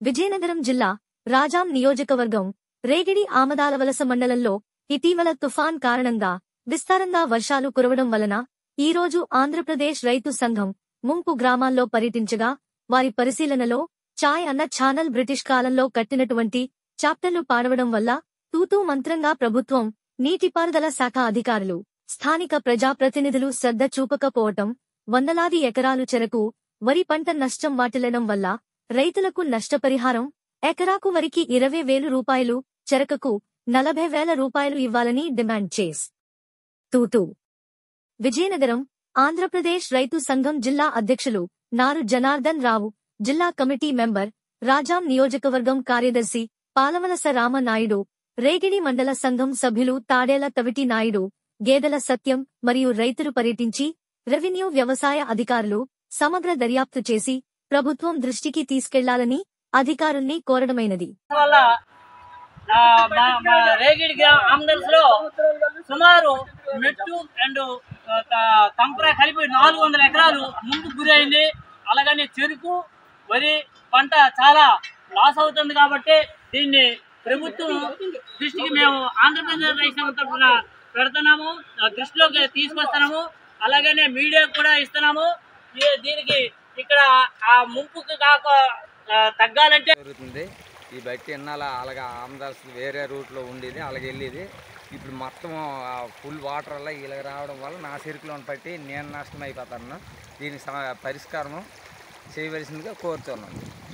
విజయనగరం జిల్లా రాజాం నియోజకవర్గం రేగిడి ఆమదాలవలస మండలంలో ఇటీవల తుఫాన్ కారణంగా విస్తారంగా వర్షాలు కురవడం వలన ఈరోజు ఆంధ్రప్రదేశ్ రైతు సంఘం ముంపు గ్రామాల్లో పర్యటించగా వారి పరిశీలనలో చాయ్ అన్న ఛానల్ బ్రిటిష్ కాలంలో కట్టినటువంటి చాప్టర్లు పాడవడం వల్ల తూతూ మంత్రంగా ప్రభుత్వం నీటిపారుదల శాఖ అధికారులు స్థానిక ప్రజాప్రతినిధులు శ్రద్ధ చూపకపోవటం వందలాది ఎకరాలు చెరకు వరి పంట నష్టం వాటిల్లడం వల్ల రైతులకు నష్టపరిహారం ఎకరాకు వరికి ఇరవై వేలు రూపాయలు చెరకకు నలభై వేల రూపాయలు ఇవ్వాలని డిమాండ్ చేస్ తూతూ విజయనగరం ఆంధ్రప్రదేశ్ రైతు సంఘం జిల్లా అధ్యక్షులు నారు జనార్దన్ రావు జిల్లా కమిటీ మెంబర్ రాజాం నియోజకవర్గం కార్యదర్శి పాలవలస రామనాయుడు రేగిడి మండల సంఘం సభ్యులు తాడేల తవిటి నాయుడు గేదెల సత్యం మరియు రైతులు పర్యటించి రెవెన్యూ వ్యవసాయ అధికారులు సమగ్ర దర్యాప్తు చేసి ప్రభుత్వం దృష్టికి తీసుకెళ్లాలని అధికారుల్ని కోరడమైనది వల్ల ఆ, మా మా రేగిడి గ్రామ ఆమ్దల్స్ లో సుమారు మెట్టు అండ్ ఆ, త- తంపర కలిపి నాలుగు వందల ఎకరాలు ముందు గురైంది అలాగని చెరుకు వరి పంట చాలా లాస్ అవుతుంది కాబట్టి దీన్ని ప్రభుత్వం దృష్టికి మేము ఆంధ్రప్రదేశ్ రైతు తరఫున పెడుతున్నాము ఆ, దృష్టిలోకి తీసుకొస్తున్నాము అలాగనే మీడియా కూడా ఇస్తున్నాము ఈ- దీనికి ఇక్కడ ఆ ముంపుకు కాక ఆ, తగ్గాలంటే జరుగుతుంది ఈ బట్టి ఇన్నాళ్ళ అలాగా ఆమదాల్సి వేరే రూట్లో ఉండేది అలాగే వెళ్ళేది ఇప్పుడు మొత్తం ఫుల్ వాటర్ వల్ల ఇలా రావడం వల్ల నా చెరుకులో పట్టి నేను నష్టం అయిపోతాను దీనికి సమ- పరిష్కారం చేయవలసిందిగా కోరుతున్నాను